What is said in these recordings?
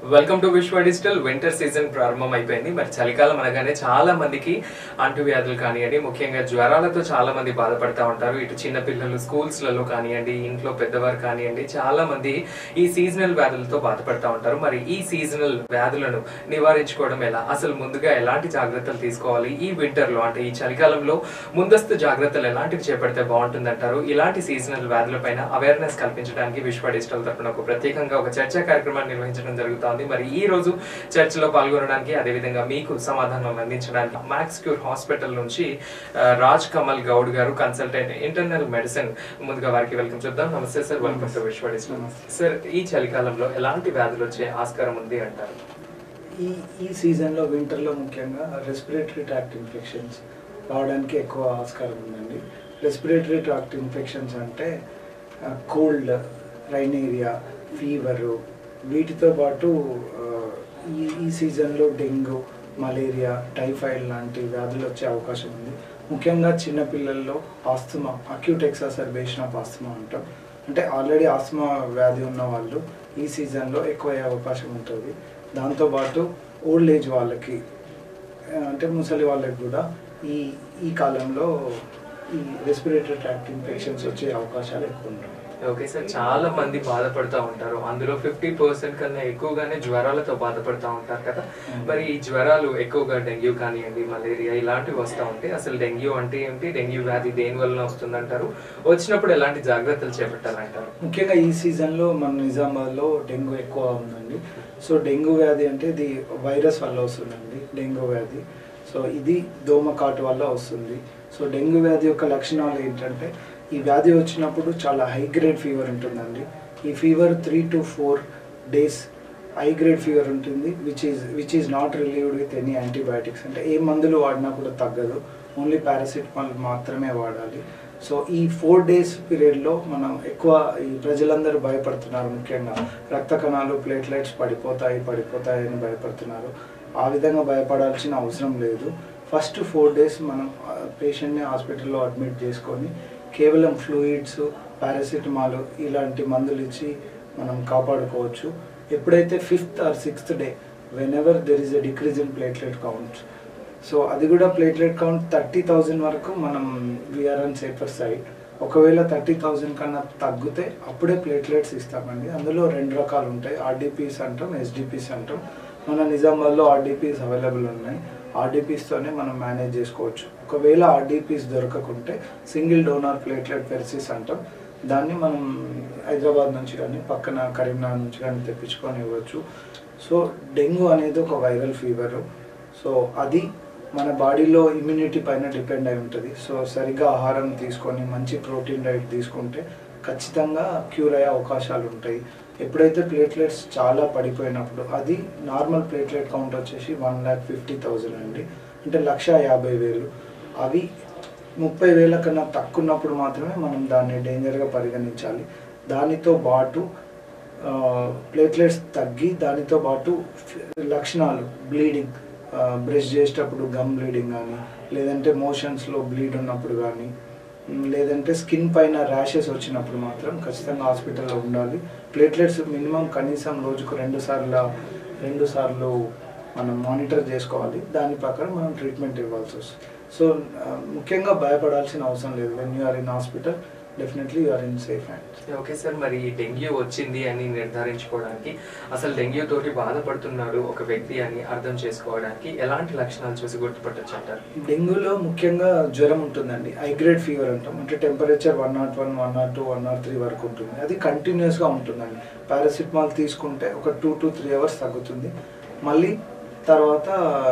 Welcome to Vishwa digital winter season ప్రారంభం అయిపోయింది మరి చలికాలం అనగానే చాలా మందికి అంటువ్యాధులు కానివ్వండి ముఖ్యంగా జ్వరాలతో చాలా మంది బాధపడతా ఉంటారు ఇటు చిన్న పిల్లలు స్కూల్స్ లలో కానివ్వండి ఇంట్లో పెద్దవారు కానివ్వండి చాలా మంది ఈ సీజనల్ వ్యాధులతో బాధపడతా ఉంటారు మరి ఈ సీజనల్ వ్యాధులను నివారించుకోవడం ఎలా అసలు ముందుగా ఎలాంటి జాగ్రత్తలు తీసుకోవాలి ఈ వింటర్ లో అంటే ఈ చలికాలంలో ముందస్తు జాగ్రత్తలు ఎలాంటివి చేపడితే బాగుంటుందంటారు ఇలాంటి సీజనల్ వ్యాధులపైన అవేర్నెస్ కల్పించడానికి విశ్వ డిజిటల్ తరపున ఒక ప్రత్యేకంగా ఒక చర్చా కార్యక్రమాన్ని నిర్వహించడం జరుగుతోంది మరి ఈ రోజు చర్చలో పాల్గొనడానికి అదేవిధంగా మీకు సమాధానం అందించడానికి మ్యాక్స్ క్యూర్ హాస్పిటల్ నుంచి ఆ, రాజ్ కమల్ గౌడ్ గారు కన్సల్టెంట్ ఇంటర్నల్ మెడిసిన్ ముందుగా వారికి వెల్కమ్ చెప్దాం నమస్తే sir welcome to Vishwa digital sir ఈ చలికాలంలో ఎలాంటి వ్యాధులు వచ్చే ఆస్కారం ఉంది అంటారు ఈ ఈ సీజన్లో వింటర్లో ముఖ్యంగా రెస్పిరేటరీ ట్రాక్ట్ ఇన్ఫెక్షన్స్ రావడానికి ఎక్కువ ఆస్కారం ఉందండి రెస్పిరేటరీ ట్రాక్ట్ ఇన్ఫెక్షన్స్ అంటే కోల్డ్ రైనేరియా ఫీవరు వీటితో పాటు ఆ, ఈ ఈ సీజన్లో డెంగ్యూ మలేరియా టైఫాయిడ్ లాంటి వ్యాధులు వచ్చే అవకాశం ఉంది ముఖ్యంగా చిన్నపిల్లల్లో asthma acute exacerbation of asthma అంటాం అంటే ఆల్రెడీ ఆస్తమా వ్యాధి ఉన్న వాళ్ళు ఈ సీజన్లో ఎక్కువ అయ్యే అవకాశం ఉంటుంది దాంతోపాటు ఓల్డ్ ఏజ్ వాళ్ళకి ఆ, అంటే ముసలి వాళ్ళకి కూడా ఈ ఈ కాలంలో ఈ రెస్పిరేటరీ ట్రాక్ట్ ఇన్ఫెక్షన్స్ వచ్చే అవకాశాలు ఎక్కువ ఉంటాయి ఓకే సార్ చాలా మంది బాధపడుతూ ఉంటారు అందులో ఫిఫ్టీ పర్సెంట్ కన్నా ఎక్కువగానే జ్వరాలతో బాధపడుతూ ఉంటారు కదా మరి ఈ జ్వరాలు ఎక్కువగా డెంగ్యూ కానివ్వండి మలేరియా ఇలాంటివి వస్తూ ఉంటాయి అసలు డెంగ్యూ అంటే ఏంటి డెంగ్యూ వ్యాధి దేని వలన వస్తుందంటారు వచ్చినప్పుడు ఎలాంటి జాగ్రత్తలు చేపట్టాలంటారు ముఖ్యంగా ఈ సీజన్లో మన నిజామాబాద్లో డెంగ్యూ ఎక్కువ ఉందండి సో డెంగ్యూ వ్యాధి అంటే ఇది వైరస్ వల్ల వస్తుందండి డెంగ్యూ వ్యాధి సో ఇది దోమ కాటు వల్ల వస్తుంది సో డెంగ్యూ వ్యాధి యొక్క లక్షణాలు ఏంటంటే ఈ వ్యాధి వచ్చినప్పుడు చాలా హై గ్రేడ్ ఫీవర్ ఉంటుందండి ఈ fever three to four days high grade fever ఉంటుంది which is which is not relieved with any antibiotics అంటే ఏ మందులు వాడినా కూడా తగ్గదు ఓన్లీ పారాసిటమాల్ మాత్రమే వాడాలి సో ఈ ఫోర్ డేస్ పీరియడ్లో మనం ఎక్కువ ఈ ప్రజలందరూ భయపడుతున్నారు ముఖ్యంగా రక్త కణాలు ప్లేట్లెట్స్ పడిపోతాయి పడిపోతాయి అని భయపడుతున్నారు ఆ విధంగా భయపడాల్సిన అవసరం లేదు ఫస్ట్ ఫోర్ డేస్ మనం పేషెంట్ని హాస్పిటల్లో అడ్మిట్ చేసుకొని కేవలం ఫ్లూయిడ్స్ పారాసిటమాల్ ఇలాంటి మందులు ఇచ్చి మనం కాపాడుకోవచ్చు ఎప్పుడైతే fifth or sixth day whenever there is a decrease in platelet count so అది కూడా ప్లేట్లెట్ కౌంట్ థర్టీ థౌజండ్ వరకు మనం వీఆర్ ఆన్ సేఫర్ సైడ్ ఒకవేళ థర్టీ థౌజండ్ కన్నా తగ్గితే అప్పుడే ప్లేట్లెట్స్ ఇస్తామండి అందులో రెండు రకాలు ఉంటాయి ఆర్డీపీస్ అంటాం ఎస్డిపిస్ అంటాం మన నిజామాబాద్లో ఆర్డీపీస్ అవైలబుల్ ఉన్నాయి ఆర్డీపీస్తోనే మనం మేనేజ్ చేసుకోవచ్చు ఒకవేళ ఆర్డీపీస్ దొరకకుంటే సింగిల్ డోనార్ ప్లేట్లెట్ పెర్సిస్ అంటాం దాన్ని మనం హైదరాబాద్ నుంచి కానీ పక్కన కరీంనగర్ నుంచి కానీ తెప్పించుకొని ఇవ్వచ్చు సో డెంగ్యూ అనేది ఒక వైరల్ ఫీవరు సో అది మన బాడీలో ఇమ్యూనిటీ పైన డిపెండ్ అయి ఉంటుంది సో సరిగ్గా ఆహారం తీసుకొని మంచి ప్రోటీన్ డైట్ తీసుకుంటే ఖచ్చితంగా క్యూర్ అయ్యే అవకాశాలు ఉంటాయి ఎప్పుడైతే ప్లేట్లెట్స్ చాలా పడిపోయినప్పుడు అది నార్మల్ ప్లేట్లెట్ కౌంట్ వచ్చేసి వన్ ల్యాక్ ఫిఫ్టీ థౌజండ్ అండి అంటే లక్ష యాభై వేలు అవి ముప్పై వేల కన్నా తక్కువ ఉన్నప్పుడు మాత్రమే మనం దాన్ని డేంజర్గా పరిగణించాలి దానితో పాటు ప్లేట్లెట్స్ తగ్గి దానితో పాటు లక్షణాలు బ్లీడింగ్ బ్రష్ చేసేటప్పుడు గమ్ బ్లీడింగ్ కానీ లేదంటే మోషన్స్లో బ్లీడ్ ఉన్నప్పుడు కానీ మ్, లేదంటే స్కిన్ పైన ర్యాషెస్ వచ్చినప్పుడు మాత్రం ఖచ్చితంగా హాస్పిటల్లో ఉండాలి ప్లేట్లెట్స్ మినిమం కనీసం రోజుకు రెండు సార్లు రెండు సార్లు మనం మానిటర్ చేసుకోవాలి దాని ప్రకారం మనం ట్రీట్మెంట్ ఇవ్వాల్సి వస్తుంది సో ఆ, ముఖ్యంగా భయపడాల్సిన అవసరం లేదు when you are in hospital definitely you are in safe hands okay sir మరి ఈ డెంగ్యూ వచ్చింది అని నిర్ధారించుకోవడానికి అసలు డెంగ్యూ తోటి బాధపడుతున్నాడు ఒక వ్యక్తి అని అర్థం చేసుకోవడానికి ఎలాంటి లక్షణాలు చూసి గుర్తుపట్టచ్చు అంటారు డెంగ్యూలో ముఖ్యంగా జ్వరం ఉంటుందండి హై గ్రేడ్ ఫీవర్ అంటాం అంటే temperature one not one one not two one not three వరకు ఉంటుంది అది కంటిన్యూస్గా ఉంటుందండి పారాసిటమాల్ తీసుకుంటే ఒక టూ టు త్రీ అవర్స్ తగ్గుతుంది మళ్ళీ తర్వాత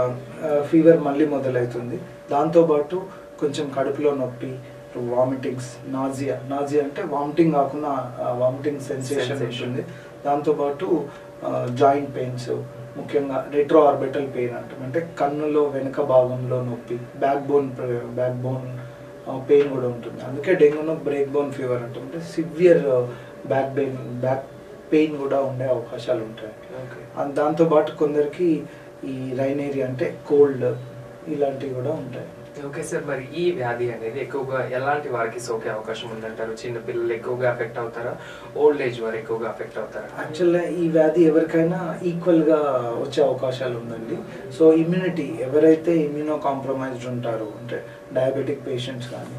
ఫీవర్ మళ్ళీ మొదలవుతుంది దాంతోపాటు కొంచెం కడుపులో నొప్పి వామిటింగ్స్ నాజియా నాజియా అంటే వామిటింగ్ కాకుండా వామిటింగ్ సెన్సేషన్ Sensation. ఉంటుంది దాంతోపాటు జాయింట్ పెయిన్స్ ముఖ్యంగా రెట్రో ఆర్బిటల్ పెయిన్ అంటాం అంటే కన్నులో వెనుక భాగంలో నొప్పి back bone back bone pain కూడా ఉంటుంది అందుకే డెంగ్యూను బ్రేక్ బోన్ ఫీవర్ అంటాం అంటే severe back pain back pain కూడా ఉండే అవకాశాలు ఉంటాయి ఓకే అండ్ దాంతోపాటు కొందరికి ఈ రైనేరియా అంటే కోల్డ్ ఇలాంటివి కూడా ఉంటాయి ఓకే సార్ మరి ఈ వ్యాధి అనేది ఎక్కువగా ఎలాంటి వారికి సోకే అవకాశం ఉందంటారు చిన్న పిల్లలు ఎక్కువగా అఫెక్ట్ అవుతారా ఓల్డ్ ఏజ్ వారు ఎక్కువగా అఫెక్ట్ అవుతారా యాక్చువల్గా ఈ వ్యాధి ఎవరికైనా ఈక్వల్గా వచ్చే అవకాశాలు ఉందండి సో ఇమ్యూనిటీ ఎవరైతే ఇమ్యూనో కాంప్రమైజ్డ్ ఉంటారో అంటే డయాబెటిక్ పేషెంట్స్ కానీ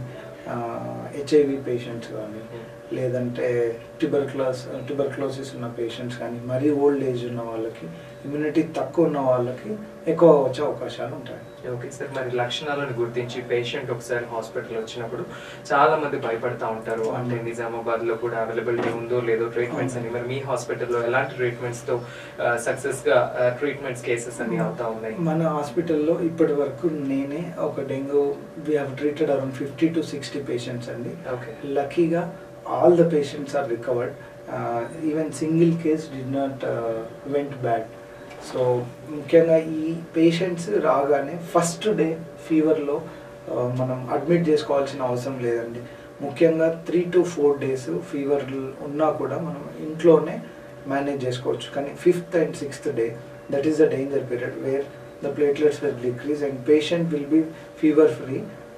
హెచ్ఐవి పేషెంట్స్ కానీ లేదంటే ట్యూబర్క్లాస్ ట్యూబర్క్లోసిస్ ఉన్న పేషెంట్స్ కానీ మరీ ఓల్డ్ ఏజ్ ఉన్న వాళ్ళకి ఇమ్యూనిటీ తక్కువ ఉన్న వాళ్ళకి ఎక్కువ వచ్చే అవకాశాలు ఉంటాయి ఓకే సార్ మరి లక్షణాలను గుర్తించి పేషెంట్ ఒకసారి హాస్పిటల్ వచ్చినప్పుడు చాలా మంది భయపడతా ఉంటారు అంటే నిజామాబాద్ లో కూడా అవైలబిలిటీ ఉందో లేదో ట్రీట్మెంట్స్ అని మరి మీ హాస్పిటల్లో ఎలాంటి ట్రీట్మెంట్స్ తో సక్సెస్ గా ట్రీట్మెంట్స్ కేసెస్ అన్ని అవుతా ఉన్నాయి మన హాస్పిటల్లో ఇప్పటి వరకు నేనే ఒక dengue we have treated around fifty to sixty patients అండి ఓకే లక్కీగా all the patients are recovered even single case did not went bad so ముఖ్యంగా ఈ పేషెంట్స్ రాగానే ఫస్ట్ డే ఫీవర్లో మనం అడ్మిట్ చేసుకోవాల్సిన అవసరం లేదండి ముఖ్యంగా three to four days fever ఉన్నా కూడా మనం ఇంట్లోనే మేనేజ్ చేసుకోవచ్చు కానీ fifth and sixth day that is the danger period where the platelets will decrease and patient will be fever free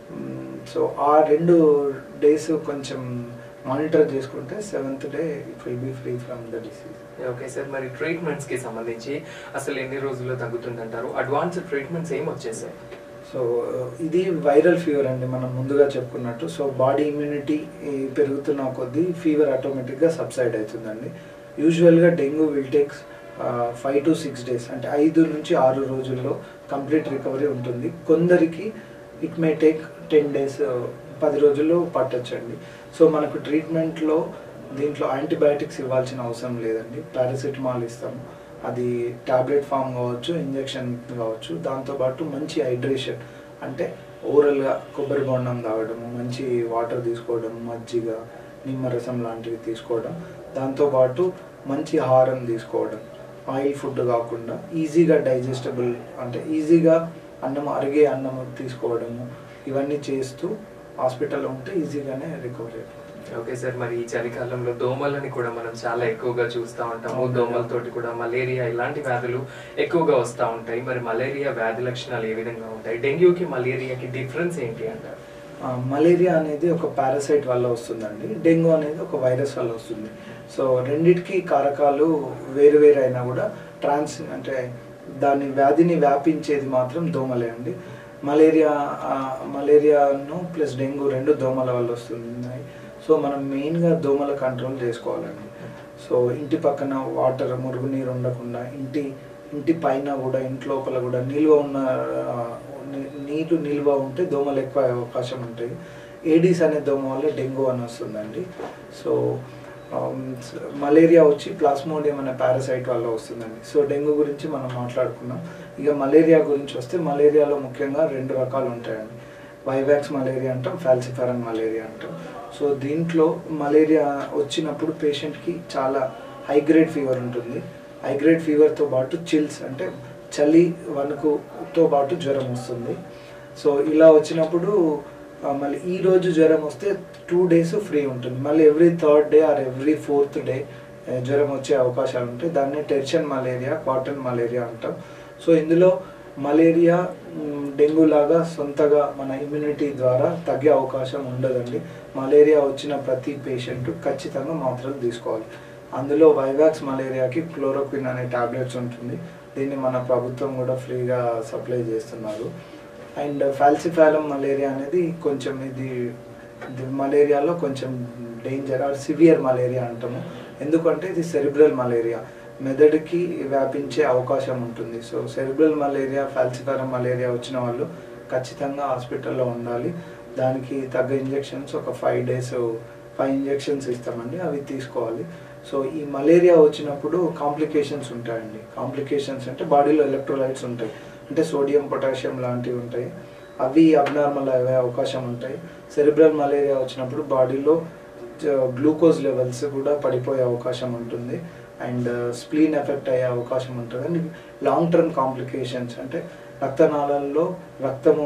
so ఆ రెండు డేస్ కొంచెం మానిటర్ చేసుకుంటే seventh day it will be free from the disease okay sir మరి treatments కి సంబంధించి అసలు ఎన్ని రోజుల్లో తగ్గుతుందంటారు అడ్వాన్స్డ్ ట్రీట్మెంట్స్ ఏం వచ్చేసాయి సో ఇది వైరల్ ఫీవర్ అండి మనం ముందుగా చెప్పుకున్నట్టు సో బాడీ ఇమ్యూనిటీ పెరుగుతున్న కొద్దీ ఫీవర్ ఆటోమేటిక్గా సబ్సైడ్ అవుతుందండి యూజువల్గా dengue will takes five to six days అంటే ఐదు నుంచి ఆరు రోజుల్లో కంప్లీట్ రికవరీ ఉంటుంది కొందరికి it may take ten days పది రోజుల్లో పట్టొచ్చండి సో మనకు ట్రీట్మెంట్లో దీంట్లో యాంటీబయాటిక్స్ ఇవ్వాల్సిన అవసరం లేదండి పారాసిటమాల్ ఇస్తాము అది టాబ్లెట్ ఫామ్ కావచ్చు ఇంజెక్షన్ కావచ్చు దాంతోపాటు మంచి హైడ్రేషన్ అంటే ఓరల్గా కొబ్బరి బొండం తాగడము మంచి వాటర్ తీసుకోవడం మజ్జిగ నిమ్మరసం లాంటివి తీసుకోవడం దాంతోపాటు మంచి ఆహారం తీసుకోవడం ఆయిల్ ఫుడ్ కాకుండా ఈజీగా డైజెస్టబుల్ అంటే ఈజీగా అన్నం అరిగే అన్నం తీసుకోవడము ఇవన్నీ చేస్తూ హాస్పిటల్లో ఉంటే ఈజీగానే రికవరీ అయిపోతుంది ఓకే సార్ మరి ఈ చలికాలంలో దోమలని కూడా మనం చాలా ఎక్కువగా చూస్తూ ఉంటాము అవును. దోమలతోటి కూడా మలేరియా ఇలాంటి వ్యాధులు ఎక్కువగా వస్తూ ఉంటాయి మరి మలేరియా వ్యాధి లక్షణాలు ఏ విధంగా ఉంటాయి డెంగ్యూకి మలేరియాకి డిఫరెన్స్ ఏంటి అంటారు ఆ, మలేరియా అనేది ఒక పారాసైట్ వల్ల వస్తుందండి డెంగ్యూ అనేది ఒక వైరస్ వల్ల వస్తుంది సో రెండిటికి కారకాలు వేరు వేరు అయినా కూడా ట్రాన్స్ అంటే దాని వ్యాధిని వ్యాపించేది మాత్రం దోమలే అండి మలేరియా ఆ, మలేరియాను ప్లస్ డెంగ్యూ రెండు దోమల వల్ల వస్తున్నాయి సో మనం మెయిన్గా దోమల కంట్రోల్ చేసుకోవాలండి సో ఇంటి పక్కన వాటర్ మురుగునీరు ఉండకుండా ఇంటి ఇంటి పైన కూడా ఇంటి లోపల కూడా నిల్వ ఉన్న ఆ, ని- నీరు నిల్వ ఉంటే దోమలు ఎక్కువ అయ్యే అవకాశం ఉంటాయి ఏడీస్ అనే దోమ వల్ల డెంగ్యూ అని వస్తుందండి సో ఆమ్, స- మలేరియా వచ్చి ప్లాస్మోడియం అనే పారాసైట్ వల్ల వస్తుందండి సో డెంగ్యూ గురించి మనం మాట్లాడుకున్నాం ఇక మలేరియా గురించి వస్తే మలేరియాలో ముఖ్యంగా రెండు రకాలు ఉంటాయండి వైవాక్స్ మలేరియా అంటాం ఫాల్సిఫారన్ మలేరియా అంటాం సో దీంట్లో మలేరియా వచ్చినప్పుడు పేషెంట్కి చాలా హై గ్రేడ్ ఫీవర్ ఉంటుంది హై గ్రేడ్ ఫీవర్తో పాటు చిల్స్ అంటే చలి వణుకుతో పాటు జ్వరం వస్తుంది సో ఇలా వచ్చినప్పుడు ఆ, మళ్ళీ ఈ రోజు జ్వరం వస్తే టూ డేస్ ఫ్రీ ఉంటుంది మళ్ళీ every third day or every fourth day జ్వరం వచ్చే అవకాశాలు ఉంటాయి దాన్ని టెర్షన్ మలేరియా కాటన్ మలేరియా అంటాం సో ఇందులో మలేరియా మ్, డెంగ్యూ లాగా సొంతగా మన ఇమ్యూనిటీ ద్వారా తగ్గే అవకాశం ఉండదండి మలేరియా వచ్చిన ప్రతి పేషెంట్ ఖచ్చితంగా మాత్రలు తీసుకోవాలి అందులో వైవాక్స్ మలేరియాకి క్లోరోక్విన్ అనే టాబ్లెట్స్ ఉంటుంది దీన్ని మన ప్రభుత్వం కూడా ఫ్రీగా సప్లై చేస్తున్నారు అండ్ ఫాల్సిఫాలం మలేరియా అనేది కొంచెం ఇది ఇది మలేరియాలో కొంచెం డేంజర్ ఆర్ సివియర్ మలేరియా అంటాము ఎందుకంటే ఇది సెరిబ్రల్ మలేరియా మెదడుకి వ్యాపించే అవకాశం ఉంటుంది so cerebral malaria falciparum malaria వచ్చిన వాళ్ళు ఖచ్చితంగా హాస్పిటల్లో ఉండాలి దానికి తగ్గ ఇంజెక్షన్స్ ఒక ఫైవ్ డేస్ ఫైవ్ ఇంజెక్షన్స్ ఇస్తామండి అవి తీసుకోవాలి సో ఈ మలేరియా వచ్చినప్పుడు కాంప్లికేషన్స్ ఉంటాయండి కాంప్లికేషన్స్ అంటే బాడీలో ఎలక్ట్రోలైట్స్ ఉంటాయి అంటే సోడియం పొటాషియం లాంటివి ఉంటాయి అవి అబ్నార్మల్ అయ్యే అవకాశం ఉంటాయి సెరిబ్రల్ మలేరియా వచ్చినప్పుడు బాడీలో గ్లూకోజ్ లెవెల్స్ కూడా పడిపోయే అవకాశం ఉంటుంది అండ్ స్ప్లీన్ ఎఫెక్ట్ అయ్యే అవకాశం ఉంటుంది అండ్ లాంగ్ టర్మ్ కాంప్లికేషన్స్ అంటే రక్తనాళాల్లో రక్తము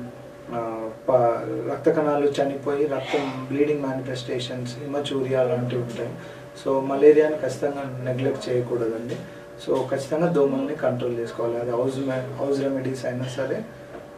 ఆ, ప- రక్త కణాలు చనిపోయి రక్తం బ్లీడింగ్ మేనిఫెస్టేషన్స్ ఇమచూరియా లాంటివి ఉంటాయి సో మలేరియాని ఖచ్చితంగా నెగ్లెక్ట్ చేయకూడదండి సో ఖచ్చితంగా దోమల్ని కంట్రోల్ చేసుకోవాలి అది హౌస్ మె- హౌస్ రెమెడీస్ అయినా సరే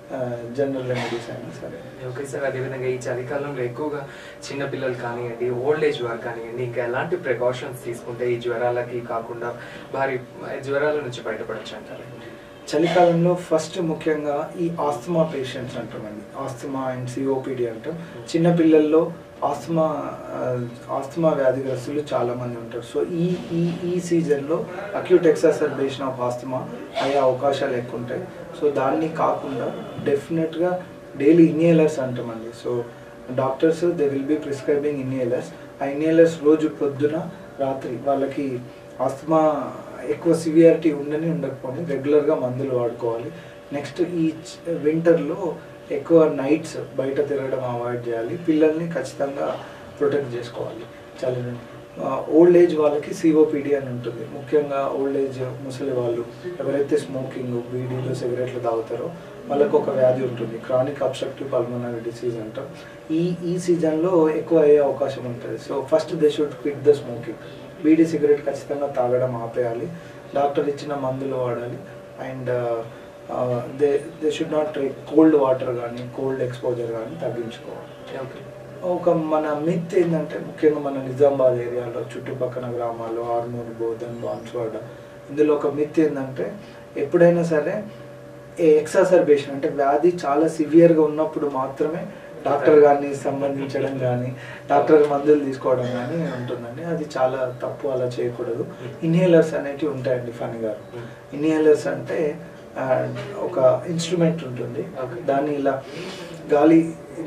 జనరల్ రెమెడీస్ అయినా సరే ఓకే సార్ అదేవిధంగా ఈ చలికాలంలో ఎక్కువగా చిన్న పిల్లలు కానివ్వండి ఓల్డ్ ఏజ్ వారు కానివ్వండి ఇంకా ఎలాంటి ప్రికాషన్స్ తీసుకుంటే ఈ జ్వరాలకి కాకుండా భారీ జ్వరాల నుంచి బయటపడచ్చు అంటారు చలికాలంలో ఫస్ట్ ముఖ్యంగా ఈ ఆస్తమా పేషెంట్స్ అంటామండి ఆస్తమా అండ్ సిఓపిడి అంటాం చిన్న పిల్లల్లో ఆస్తమా ఆ, ఆస్తమా వ్యాధిగ్రస్తులు చాలా మంది ఉంటారు సో ఈ ఈ ఈ సీజన్లో అక్యూట్ ఎక్సాసర్బేషన్ ఆఫ్ ఆస్తమా అయ్యే అవకాశాలు ఎక్కువ ఉంటాయి సో దాన్ని కాకుండా డెఫినెట్గా డైలీ ఇన్హేలర్స్ అంటామండి so doctors they will be prescribing inhalers ఆ ఇన్హేలర్స్ రోజు పొద్దున రాత్రి వాళ్ళకి ఆస్తమా ఎక్కువ సివియారిటీ ఉండని ఉండకపోని రెగ్యులర్గా మందులు వాడుకోవాలి నెక్స్ట్ ఈ వింటర్లో ఎక్కువ నైట్స్ బయట తిరగడం అవాయిడ్ చేయాలి పిల్లల్ని ఖచ్చితంగా ప్రొటెక్ట్ చేసుకోవాలి చలి నుండి ఓల్డ్ ఏజ్ వాళ్ళకి సిఓపిడి అని ఉంటుంది ముఖ్యంగా ఓల్డ్ ఏజ్ ముసలి వాళ్ళు ఎవరైతే స్మోకింగ్ బీడీలు సిగరెట్లు తాగుతారో వాళ్ళకు ఒక వ్యాధి ఉంటుంది క్రానిక్ అబ్స్ట్రక్టివ్ పల్మనరీ డిసీజ్ అంటాం ఈ ఈ సీజన్లో ఎక్కువ అయ్యే అవకాశం ఉంటుంది so first they should quit the smoking bidi cigarette ఖచ్చితంగా తాగడం ఆపేయాలి డాక్టర్ ఇచ్చిన మందులు వాడాలి and they they should not take cold water కానీ కోల్డ్ ఎక్స్పోజర్ కానీ తగ్గించుకోవాలి ఓకే ఒక మన మిత్ ఏంటంటే ముఖ్యంగా మన నిజామాబాద్ ఏరియాలో చుట్టుపక్కల గ్రామాల్లో ఆర్మూర్ బోధన్ బాన్స్వాడ ఇందులో ఒక మిత్ ఏంటంటే ఎప్పుడైనా సరే ఏ ఎక్సాసర్బేషన్ అంటే వ్యాధి చాలా సివియర్గా ఉన్నప్పుడు మాత్రమే డాక్టర్ గారిని సంబంధించడం కానీ డాక్టర్ మందులు తీసుకోవడం కానీ ఉంటుందండి అది చాలా తప్పు అలా చేయకూడదు ఇన్హేలర్స్ అనేటివి ఉంటాయండి ఫనీ గారు ఇన్హేలర్స్ అంటే ఆ, ఒక ఇన్స్ట్రుమెంట్ ఉంటుంది Okay. దాన్ని ఇలా గాలి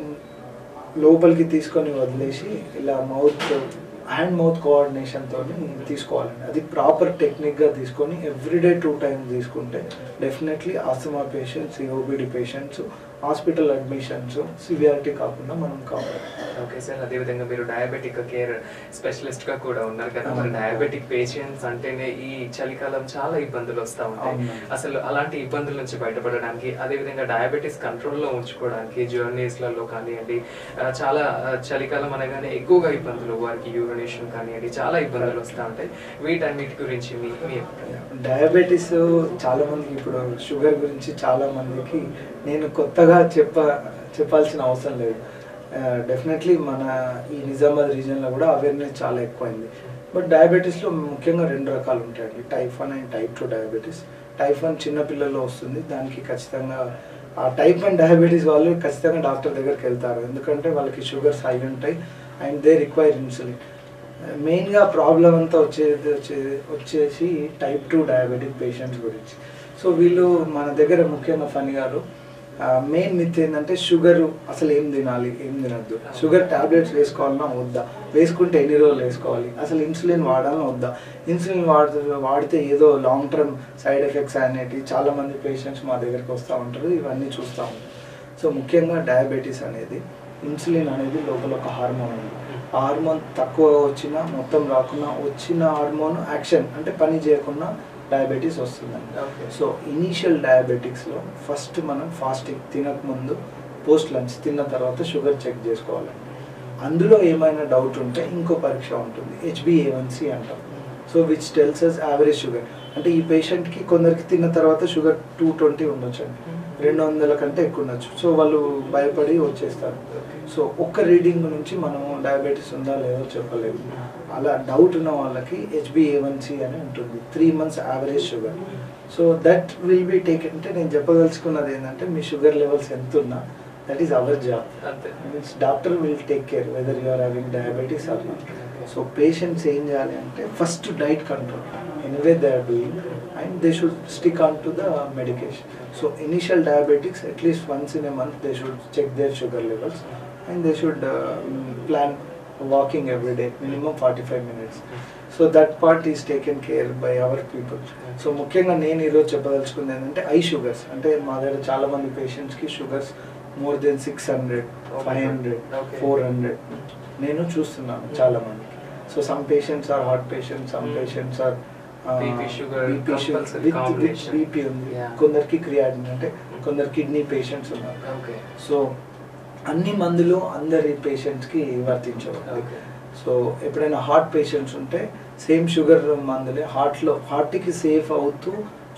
లోపలికి తీసుకొని వదిలేసి ఇలా మౌత్ హ్యాండ్ మౌత్ కోఆర్డినేషన్తో తీసుకోవాలండి అది ప్రాపర్ టెక్నిక్గా తీసుకొని ఎవ్రీడే టూ టైమ్స్ తీసుకుంటే definitely asthma patients COPD patients hospital admissions severity కాకుండా మనం కావాలి ఓకే సార్ అదేవిధంగా మీరు డయాబెటిక్ కేర్ స్పెషలిస్ట్ గా కూడా ఉన్నారు కదా మరి అవును. డయాబెటిక్ పేషెంట్స్ అంటేనే ఈ చలికాలం చాలా ఇబ్బందులు వస్తూ ఉంటాయి అవును. అసలు అలాంటి ఇబ్బందుల నుంచి బయటపడడానికి అదేవిధంగా డయాబెటీస్ కంట్రోల్లో ఉంచుకోవడానికి జర్నీస్లలో కానివ్వండి ఆ, చాలా ఆ, చలికాలం అనగానే ఎక్కువగా ఇబ్బందులు వారికి యూరినేషన్ కానివ్వండి చాలా ఇబ్బందులు వస్తూ ఉంటాయి వీటన్నిటి గురించి మీ మీ అభిప్రాయం డయాబెటీస్ చాలా మందికి ఇప్పుడు షుగర్ గురించి చాలా మందికి నేను కొత్తగా చెప్ప చెప్పాల్సిన అవసరం లేదు డెఫినెట్లీ మన ఈ నిజామాబాద్ రీజియన్లో కూడా అవేర్నెస్ చాలా ఎక్కువైంది బట్ డయాబెటీస్లో ముఖ్యంగా రెండు రకాలు ఉంటాయండి type one and type two diabetes type one చిన్న పిల్లల్లో వస్తుంది దానికి ఖచ్చితంగా ఆ టైప్ వన్ డయాబెటీస్ వాళ్ళు ఖచ్చితంగా డాక్టర్ దగ్గరికి వెళ్తారు ఎందుకంటే వాళ్ళకి షుగర్స్ హై ఉంటాయి అండ్ దే రిక్వైర్ ఇన్సులిన్ మెయిన్గా ప్రాబ్లం అంతా వచ్చేది వచ్చేది వచ్చేసి టైప్ టూ డయాబెటిక్ పేషెంట్స్ గురించి సో వీళ్ళు మన దగ్గర ముఖ్యంగా ఫని గారు మెయిన్ మిత్ ఏంటంటే షుగర్ అసలు ఏం తినాలి ఏం తినద్దు షుగర్ టాబ్లెట్స్ వేసుకోవాలన్నా వద్దా వేసుకుంటే ఎన్ని రోజులు వేసుకోవాలి అసలు ఇన్సులిన్ వాడాలన్నా వద్దా ఇన్సులిన్ వాడుతూ వాడితే ఏదో లాంగ్ టర్మ్ సైడ్ ఎఫెక్ట్స్ అనేటివి చాలా మంది పేషెంట్స్ మా దగ్గరికి వస్తూ ఉంటారు ఇవన్నీ చూస్తూ ఉంటాం సో ముఖ్యంగా డయాబెటీస్ అనేది ఇన్సులిన్ అనేది లోపల ఒక హార్మోన్ ఉంది ఆ హార్మోన్ తక్కువ వచ్చినా మొత్తం రాకున్నా వచ్చిన హార్మోన్ యాక్షన్ అంటే పని చేయకుండా డయాబెటీస్ వస్తుందండి Okay. సో ఇనీషియల్ డయాబెటిక్స్లో ఫస్ట్ మనం ఫాస్టింగ్ తినకముందు పోస్ట్ లంచ్ తిన్న తర్వాత షుగర్ చెక్ చేసుకోవాలండి అందులో ఏమైనా డౌట్ ఉంటే ఇంకో పరీక్ష ఉంటుంది హెచ్బిఏవన్సి అంటాం so which tells us average sugar అంటే ఈ పేషెంట్కి కొందరికి తిన్న తర్వాత షుగర్ టూ ట్వంటీ ఉండొచ్చు అండి రెండు వందల కంటే ఎక్కువ ఉండొచ్చు సో వాళ్ళు భయపడి వచ్చేస్తారు సో ఒక్క రీడింగ్ నుంచి మనము డయాబెటీస్ ఉందా లేదో చెప్పలేము అలా డౌట్ ఉన్న వాళ్ళకి హెచ్బిఏవన్సి అని ఉంటుంది three months average sugar so that will be take అంటే నేను చెప్పదలుచుకున్నది ఏంటంటే మీ షుగర్ లెవెల్స్ ఎంత ఉన్నా దట్ ఈస్ అవర్ జాబ్ అంతే means doctor will take care whether you are having diabetes or not so patients ఏం చేయాలి అంటే first diet control anyway they are doing and they should stick on to the medication so initial diabetics at least once in a month they should check there sugar levels and they should plan walking every day minimum forty five minutes so that part is taken care by our people so ముఖ్యంగా నేను ఈరోజు చెప్పదలుచుకుంది ఏంటంటే I sugars అంటే మా దగ్గర చాలా మంది పేషెంట్స్కి sugars more than six hundred five hundred Okay. Four hundred నేను చూస్తున్నాను చాలా మందికి so some patients are heart patients some Hmm. Patients are BP, sugar, compulsory combination. BP ఉంది Yeah. కొందరికి క్రియాటిన్ అంటే కొందరు కిడ్నీ పేషెంట్స్ ఉన్నారు ఓకే సో అన్ని మందులు అందరి పేషెంట్స్కి వర్తించవు Okay. సో ఎప్పుడైనా హార్ట్ పేషెంట్స్ ఉంటే సేమ్ షుగర్ మందులే హార్ట్లో హార్ట్కి సేఫ్ అవుతూ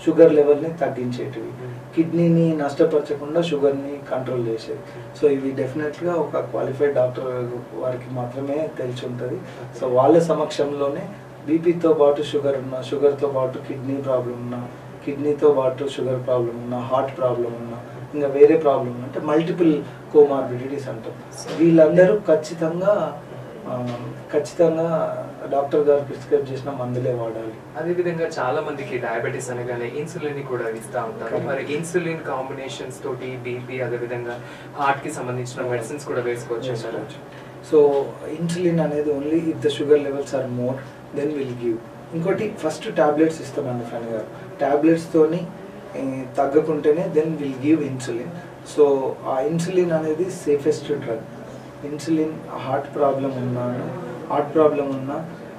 షుగర్ లెవెల్ని తగ్గించేటివి కిడ్నీని నష్టపరచకుండా షుగర్ని కంట్రోల్ చేసేది సో ఇవి డెఫినెట్గా ఒక క్వాలిఫైడ్ డాక్టర్ వారికి మాత్రమే తెలిసి ఉంటుంది సో వాళ్ళ సమక్షంలోనే బీపీతో పాటు షుగర్ ఉన్న షుగర్తో పాటు కిడ్నీ ప్రాబ్లం ఉన్న కిడ్నీతో పాటు షుగర్ ప్రాబ్లం ఉన్న హార్ట్ ప్రాబ్లం ఉన్న ఇంకా వేరే ప్రాబ్లం అంటే మల్టిపుల్ కోమార్బిడిటీస్ అంటాం వీళ్ళందరూ ఖచ్చితంగా ఆ, ఖచ్చితంగా డాక్టర్ గారు ప్రిస్క్రైబ్ చేసిన మందులే వాడాలి అదే విధంగా చాలా మందికి డయాబెటీస్ అనగానే ఇన్సులిన్ ని కూడా ఇస్తా ఉంటారు Correct. మరి ఇన్సులిన్ కాంబినేషన్స్ తోటి బీపీ అదే విధంగా హార్ట్ కి సంబంధించిన మెడిసిన్స్ కూడా వేసుకోవచ్చు అంటారా? సో ఇన్సులిన్ అనేది only if the sugar levels are more than will give ఇంకోటి ఫస్ట్ టాబ్లెట్స్ ఇస్తామండి ఫని గారు టాబ్లెట్స్తోని తగ్గకుంటేనే then will give insulin so ఆ ఇన్సులిన్ అనేది safest drug insulin heart problem ఉన్నా హార్ట్ ప్రాబ్లం ఉన్నా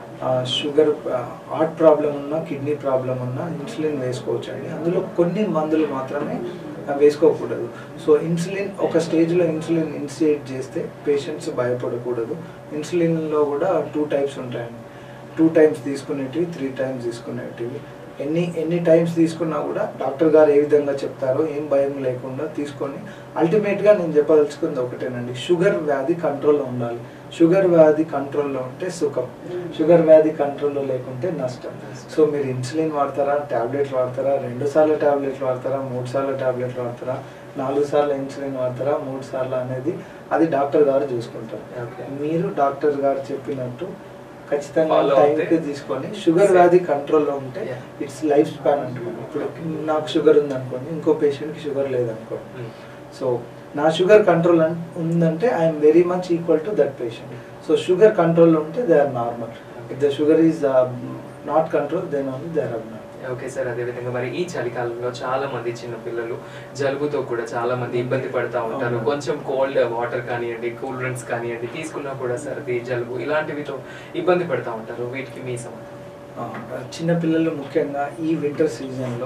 షుగర్ హార్ట్ ప్రాబ్లం ఉన్నా కిడ్నీ ప్రాబ్లం ఉన్నా ఇన్సులిన్ వేసుకోవచ్చు అండి అందులో కొన్ని మందులు మాత్రమే ఆ, వేసుకోకూడదు సో ఇన్సులిన్ ఒక స్టేజ్లో ఇన్సులిన్ ఇన్సియేట్ చేస్తే పేషెంట్స్ భయపడకూడదు ఇన్సులిన్లో కూడా టూ టైప్స్ ఉంటాయండి టూ టైమ్స్ తీసుకునేటివి త్రీ టైమ్స్ తీసుకునేటివి ఎన్ని ఎన్ని టైమ్స్ తీసుకున్నా కూడా డాక్టర్ గారు ఏ విధంగా చెప్తారో ఏం భయం లేకుండా తీసుకొని అల్టిమేట్గా నేను చెప్పదలుచుకుంది ఒకటేనండి షుగర్ వ్యాధి కంట్రోల్లో ఉండాలి షుగర్ వ్యాధి కంట్రోల్లో ఉంటే సుఖం షుగర్ వ్యాధి కంట్రోల్లో లేకుంటే నష్టం సో మీరు ఇన్సులిన్ వాడతారా టాబ్లెట్లు వాడతారా రెండు సార్లు టాబ్లెట్లు వాడతారా మూడు సార్లు టాబ్లెట్లు వాడతారా నాలుగు సార్లు ఇన్సులిన్ వాడతారా మూడు సార్లు అనేది అది డాక్టర్ గారు చూసుకుంటారు Okay. మీరు డాక్టర్ గారు చెప్పినట్టు ఖచ్చితంగా Follow టైంకి అవుతే తీసుకొని షుగర్ వ్యాధి కంట్రోల్లో ఉంటే Yeah. ఇట్స్ లైఫ్ స్పాన్ అంటున్నాను ఇప్పుడు నాకు షుగర్ ఉందనుకోండి ఇంకో పేషెంట్కి షుగర్ లేదనుకోండి Mm. సో నా షుగర్ కంట్రోల్ ఉందంటే I'm very much equal to that patient so sugar control ఉంటే they are normal if the sugar is not control then only they are abnormal okay sir అదే విధంగా మరి ఈ చలికాలంలో చాలా మంది చిన్న పిల్లలు జలుబుతో కూడా చాలా మంది ఇబ్బంది పడతా ఉంటారు అవును. కొంచెం కోల్డ్ వాటర్ కానివ్వండి కూల్ డ్రింక్స్ కానివ్వండి తీసుకున్నా కూడా సర్ది జలుబు ఇలాంటివితో ఇబ్బంది పడతా ఉంటారు వీటికి మీ సమాధానం చిన్నపిల్లలు ముఖ్యంగా ఈ వింటర్ సీజన్లో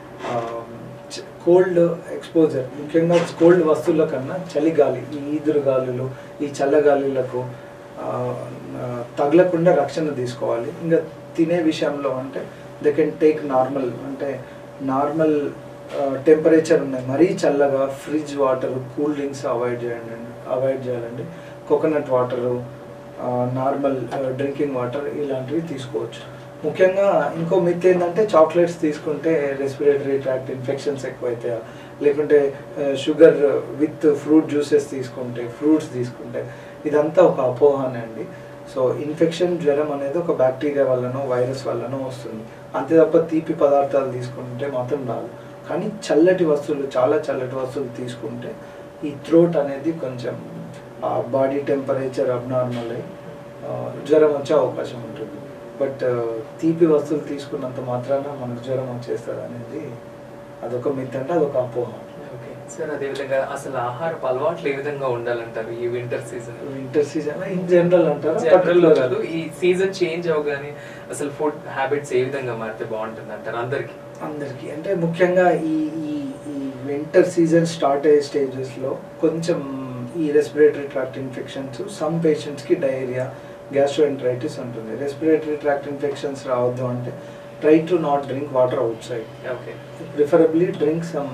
కోల్డ్ ఎక్స్పోజర్ ముఖ్యంగా కోల్డ్ వస్తువుల కన్నా చలిగాలి ఈ ఈదురుగాలులు ఈ చల్లగాలులకు ఆ, ఆ, తగలకుండా రక్షణ తీసుకోవాలి ఇంకా తినే విషయంలో అంటే దే కెన్ టేక్ నార్మల్ అంటే నార్మల్ టెంపరేచర్ ఉన్నాయి మరీ చల్లగా fridge water cool drinks avoid చేయండి అవాయిడ్ చేయాలండి coconut water normal drinking water ఇలాంటివి తీసుకోవచ్చు ముఖ్యంగా ఇంకో మిత్ ఏంటంటే చాక్లెట్స్ తీసుకుంటే రెస్పిరేటరీ ట్రాక్ట్ ఇన్ఫెక్షన్స్ ఎక్కువైతాయి లేకుంటే షుగర్ విత్ ఫ్రూట్ జ్యూసెస్ తీసుకుంటే ఫ్రూట్స్ తీసుకుంటే ఇదంతా ఒక అపోహనే అండి సో ఇన్ఫెక్షన్ జ్వరం అనేది ఒక బ్యాక్టీరియా వల్లనో వైరస్ వల్లనో వస్తుంది అంతే తప్ప తీపి పదార్థాలు తీసుకుంటే మాత్రం రాదు కానీ చల్లటి వస్తువులు చాలా చల్లటి వస్తువులు తీసుకుంటే ఈ థ్రోట్ అనేది కొంచెం బాడీ టెంపరేచర్ అబ్నార్మల్ అయి ఆ, జ్వరం వచ్చే అవకాశం ఉంటుంది బట్ తీపి వస్తువులు తీసుకున్నంత మాత్రాన మనకు జ్వరం వచ్చేస్తుంది అనేది అదొక మిత్ అంటే అదొక అపోహ ఓకే సార్ అదే విధంగా అసలు ఆహారపు అలవాట్లు ఏ విధంగా ఉండాలంటారు ఈ winter season winter season in general అంటారా జనరల్ లో Particular- కాదు ఈ సీజన్ చేంజ్ అవగానే అసలు ఫుడ్ హ్యాబిట్స్ ఏ విధంగా మారితే బాగుంటుంది అంటారు అందరికి అందరికీ అంటే ముఖ్యంగా ఈ ఈ ఈ వింటర్ సీజన్ స్టార్ట్ అయ్యే స్టేజెస్లో కొంచెం ఈ రెస్పిరేటరీ ట్రాక్ట్ ఇన్ఫెక్షన్స్ సమ్ పేషెంట్స్కి డయేరియా గ్యాస్ట్రోఎంట్రైటిస్ ఉంటుంది రెస్పిరేటరీ ట్రాక్ట్ ఇన్ఫెక్షన్స్ రావద్దు అంటే try to not drink water అవుట్ సైడ్ ఓకే ప్రిఫరబ్లీ డ్రింక్ సమ్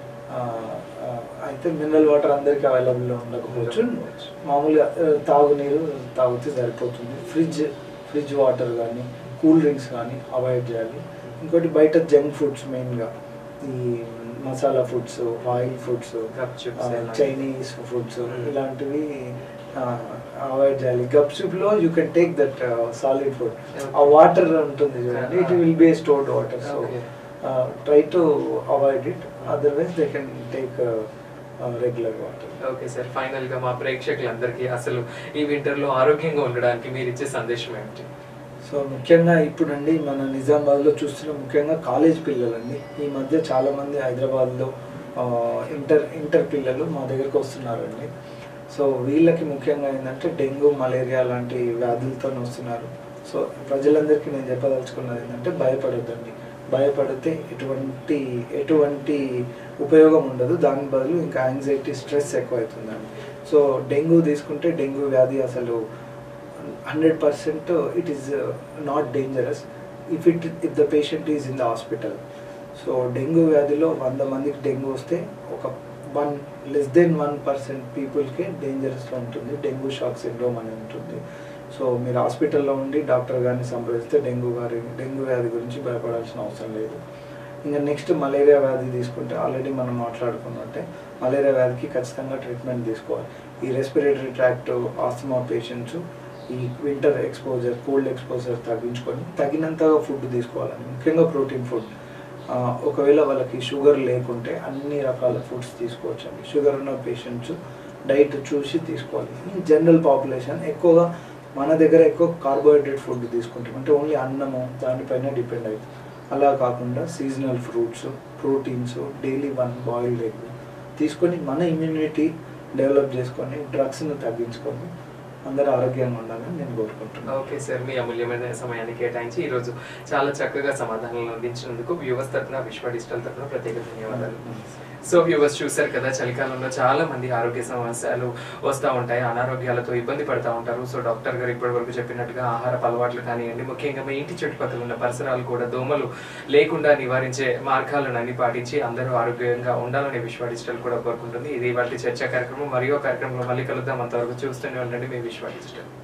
అయితే మినరల్ వాటర్ అందరికీ అవైలబుల్లో ఉండకపోవచ్చు ఉండకపోవచ్చు. మామూలుగా ఆ, తాగునీరు తాగితే సరిపోతుంది ఫ్రిడ్జ్ ఫ్రిడ్జ్ వాటర్ కానీ కూల్ డ్రింక్స్ కానీ అవాయిడ్ చేయాలి ఇంకోటి బయట జంక్ ఫుడ్స్ మెయిన్గా ఈ masala foods oil foods Gupchups ఇలాంటివి. Chinese foods Mm. ఇలాంటివి అవాయిడ్ చేయాలి గప్సుప్లో you can take that solid food ఆ Okay. వాటర్ ఉంటుంది చూడండి it Ah. Will be stored water so Okay. Try to avoid it otherwise they can take regular water okay sir final గా మా ప్రేక్షకులందరికీ అసలు ఈ వింటర్ లో ఆరోగ్యంగా ఉండడానికి మీరు ఇచ్చే సందేశం ఏమిటి సో ముఖ్యంగా ఇప్పుడండి మన నిజామాబాద్లో చూస్తున్న ముఖ్యంగా కాలేజ్ పిల్లలండి ఈ మధ్య చాలామంది హైదరాబాద్లో ఆ, ఇంటర్ ఇంటర్ పిల్లలు మా దగ్గరకు వస్తున్నారండి సో వీళ్ళకి ముఖ్యంగా ఏంటంటే డెంగ్యూ మలేరియా లాంటి వ్యాధులతో వస్తున్నారు సో ప్రజలందరికీ నేను చెప్పదలుచుకున్నది ఏంటంటే భయపడొద్దండి భయపడితే ఎటువంటి ఎటువంటి ఉపయోగం ఉండదు దాని బదులు ఇంకా యాంగ్జైటీ స్ట్రెస్ ఎక్కువ అవుతుందండి సో డెంగ్యూ తీసుకుంటే డెంగ్యూ వ్యాధి అసలు hundred percent it is not dangerous if it if the patient is in the hospital so dengue వ్యాధిలో వంద మందికి డెంగ్యూ వస్తే ఒక one less than one percent పీపుల్కి డేంజరస్గా ఉంటుంది డెంగ్యూ షాక్ సిండ్రోమ్ అని ఉంటుంది సో మీరు హాస్పిటల్లో ఉండి డాక్టర్ గారిని సంప్రదిస్తే డెంగ్యూ గారి డెంగ్యూ వ్యాధి గురించి భయపడాల్సిన అవసరం లేదు ఇంకా నెక్స్ట్ మలేరియా వ్యాధి తీసుకుంటే ఆల్రెడీ మనం మాట్లాడుకున్నట్టే మలేరియా వ్యాధికి ఖచ్చితంగా ట్రీట్మెంట్ తీసుకోవాలి ఈ రెస్పిరేటరీ ట్రాక్ట్ ఆస్తమా పేషెంట్స్ ఈ వింటర్ ఎక్స్పోజర్ కోల్డ్ ఎక్స్పోజర్ తగ్గించుకొని తగినంతగా ఫుడ్ తీసుకోవాలండి ముఖ్యంగా ప్రోటీన్ ఫుడ్ ఆ, ఒకవేళ వాళ్ళకి షుగర్ లేకుంటే అన్ని రకాల ఫుడ్స్ తీసుకోవచ్చు అండి షుగర్ ఉన్న పేషెంట్స్ డైట్ చూసి తీసుకోవాలి జనరల్ పాపులేషన్ ఎక్కువగా మన దగ్గర ఎక్కువ కార్బోహైడ్రేట్ ఫుడ్ తీసుకుంటాం అంటే ఓన్లీ అన్నము దానిపైన డిపెండ్ అవుతుంది అలా కాకుండా seasonal fruits proteins daily one boiled egg తీసుకొని మన ఇమ్యూనిటీ డెవలప్ చేసుకొని డ్రగ్స్ను తగ్గించుకొని అందరూ ఆరోగ్యంగా ఉండాలని నేను కోరుకుంటున్నాను ఓకే సార్ మీ అమూల్యమైన సమయాన్ని కేటాయించి ఈ రోజు చాలా చక్కగా సమాధానాలు అందించినందుకు వ్యూవర్స్ తరఫున విశ్వ డిజిటల్ తరఫున ప్రత్యేక ధన్యవాదాలు సో వ్యూవర్స్ చూసారు కదా చలికాలంలో చాలా మంది ఆరోగ్య సమస్యలు వస్తూ ఉంటాయి అనారోగ్యాలతో ఇబ్బంది పడతా ఉంటారు సో డాక్టర్ గారు ఇప్పటి వరకు చెప్పినట్టుగా ఆహార అలవాట్లు కానివ్వండి ముఖ్యంగా మీ ఇంటి చుట్టుపక్కల ఉన్న పరిసరాలు కూడా దోమలు లేకుండా నివారించే మార్గాలను అన్ని పాటించి అందరూ ఆరోగ్యంగా ఉండాలని విశ్వ డిజిటల్ కూడా కోరుకుంటుంది ఇది వాటి చర్చా కార్యక్రమం మరియు కార్యక్రమంలో మళ్ళీ కలుద్దాం అంతవరకు చూస్తూనే ఉండండి మీ విశ్వ డిజిటల్